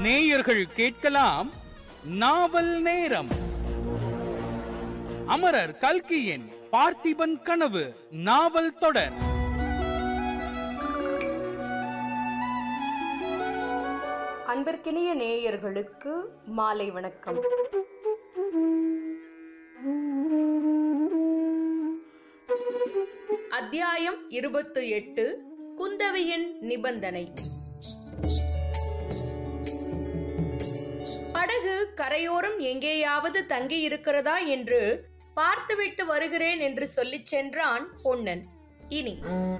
நேயர்கள் கேட்கலாம் நாவல் நேரம் அமரர் கல்கியின் பார்த்திபன் கனவு நாவல் தொடர் அன்பிற்கினிய நேயர்களுக்கு மாலை வணக்கம் அத்தியாயம் இருபத்து எட்டு குந்தவியின் நிபந்தனை படகு கரையோரம் எங்கேயாவது தங்கி இருக்கிறதா என்று பார்த்துவிட்டு வருகிறேன் என்று சொல்லிச் சென்றான் பொன்னன் இனி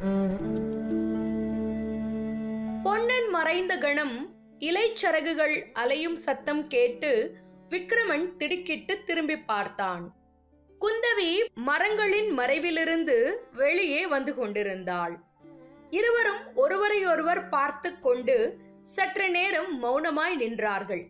பொன்னன் மறைந்த கணம் இலைச்சரகுகள் அலையும் சத்தம் கேட்டு விக்ரமன் திடுக்கிட்டு திரும்பி பார்த்தான் குந்தவி மரங்களின் மறைவிலிருந்து வெளியே வந்து கொண்டிருந்தாள் இருவரும் ஒருவரையொருவர் பார்த்து கொண்டு சற்று நேரம் மௌனமாய் நின்றார்கள்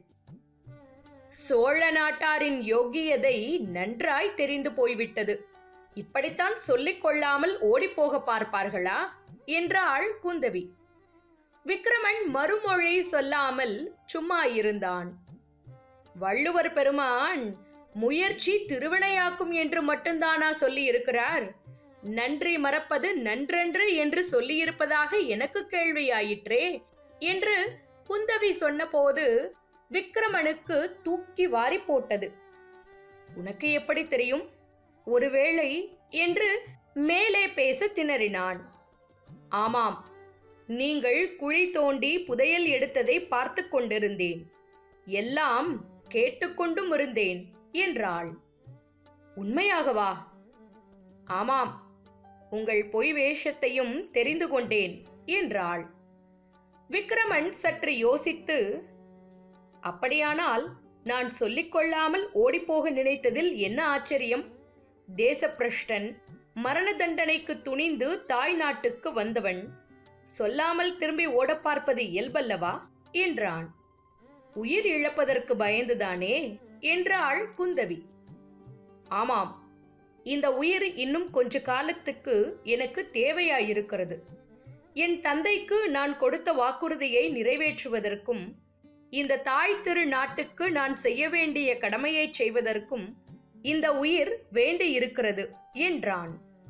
சோழ நாட்டாரின் யோகியதை நன்றாய் தெரிந்து போய்விட்டது இப்படித்தான் சொல்லிக் கொள்ளாமல் ஓடிப்போக பார்ப்பார்களா என்றாள் குந்தவி விக்ரமன் மறுமொழி சொல்லாமல் சும்மா இருந்தான் வள்ளுவர் பெருமான் முயற்சி திருவினையாக்கும் என்று மட்டும்தானா சொல்லி இருக்கிறார் நன்றி மறப்பது நன்றன்று என்று சொல்லியிருப்பதாக எனக்கு கேள்வியாயிற்றே என்று குந்தவி சொன்னபோது விக்ரமனுக்கு தூக்கி வாரி போட்டது உனக்கு எப்படி தெரியும் ஒருவேளை என்று மேலே பேச திணறினான் ஆமாம் நீங்கள் குழி தோண்டி புதையல் எடுத்ததை பார்த்து கொண்டிருந்தேன் எல்லாம் கேட்டுக்கொண்டும் இருந்தேன் என்றாள் உண்மையாகவா ஆமாம் உங்கள் பொய் வேஷத்தையும் தெரிந்து கொண்டேன் என்றாள் விக்ரமன் சற்று யோசித்து அப்படியானால் நான் சொல்லிக் கொள்ளாமல் ஓடிப்போக நினைத்ததில் என்ன ஆச்சரியம் தேசப்பிரஷ்டன் மரண தண்டனைக்கு துணிந்து தாய் நாட்டுக்கு வந்தவன் சொல்லாமல் திரும்பி ஓடப் பார்ப்பது இயல்பல்லவா என்றான் உயிர் இழப்பதற்கு பயந்துதானே என்றாள் குந்தவி ஆமாம் இந்த உயிர் இன்னும் கொஞ்ச காலத்துக்கு எனக்கு தேவையாயிருக்கிறது என் தந்தைக்கு நான் கொடுத்த வாக்குறுதியை நிறைவேற்றுவதற்கும் இந்த தாய் திரு நாட்டுக்கு நான் செய்ய வேண்டிய கடமையை செய்வதற்கும் இந்த உயிர் வேண்டி இருக்கிறது என்றான்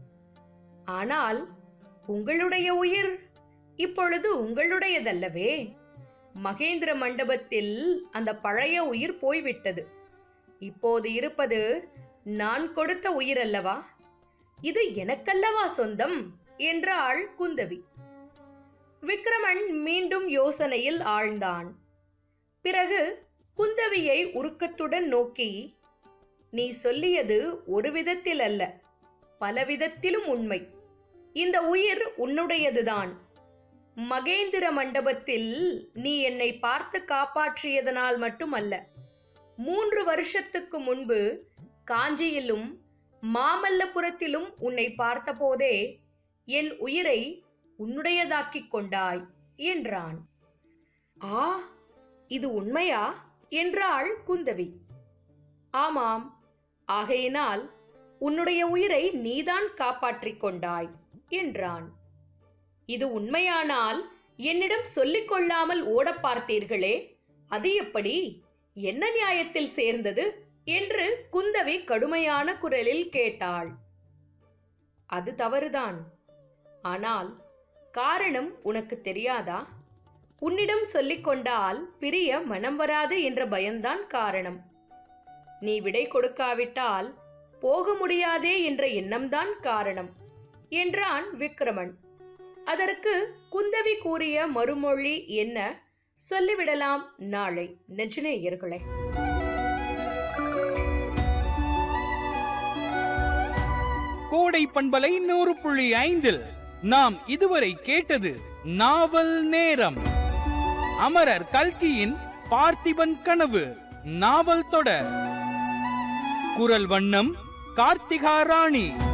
ஆனால் உங்களுடைய உயிர் இப்பொழுது உங்களுடையதல்லவே மகேந்திர மண்டபத்தில் அந்த பழைய உயிர் போய்விட்டது இப்போது இருப்பது நான் கொடுத்த உயிர் அல்லவா இது எனக்கல்லவா சொந்தம் என்றாள் குந்தவி விக்ரமன் மீண்டும் யோசனையில் ஆழ்ந்தான் பிறகு குந்தவியை உருக்கத்துடன் நோக்கி நீ சொல்லியது ஒரு விதத்தில் அல்ல பல விதத்திலும் உண்மை இந்த உயிர் உன்னுடையதுதான் மகேந்திர மண்டபத்தில் நீ என்னை பார்த்து காப்பாற்றியதனால் மட்டுமல்ல மூன்று வருஷத்துக்கு முன்பு காஞ்சியிலும் மாமல்லபுரத்திலும் உன்னை பார்த்தபோதே என் உயிரை உன்னுடையதாக்கிக் கொண்டாய் என்றான் ஆ இது உண்மையா என்றாள் குந்தவி ஆமாம் ஆகையினால் உன்னுடைய உயிரை நீதான் காப்பாற்றிக் கொண்டாய் என்றான் இது உண்மையானால் என்னிடம் சொல்லிக் கொள்ளாமல் ஓடப் பார்த்தீர்களே அது எப்படி என்ன நியாயத்தில் சேர்ந்தது என்று குந்தவி கடுமையான குரலில் கேட்டாள் அது தவறுதான் ஆனால் காரணம் உனக்கு தெரியாதா உன்னிடம் சொல்லிக் கொண்டால் பிரிய மனம் வராது என்ற பயம்தான் காரணம் நீ விடை கொடுக்காவிட்டால் போக முடியாதே என்ற எண்ணம்தான் காரணம் என்றான் விக்ரமன் அதற்கு குந்தவி கூறிய மறுமொழி என்ன சொல்லிவிடலாம் நாளை நெஞ்சநேயர்களே கோடை பண்பலை நூறு புள்ளி ஐந்தில் நாம் இதுவரை கேட்டது நாவல் நேரம் அமரர் கல்கியின் பார்த்திபன் கனவு நாவல் தொடர் குரல் வண்ணம் கார்த்திகா ராணி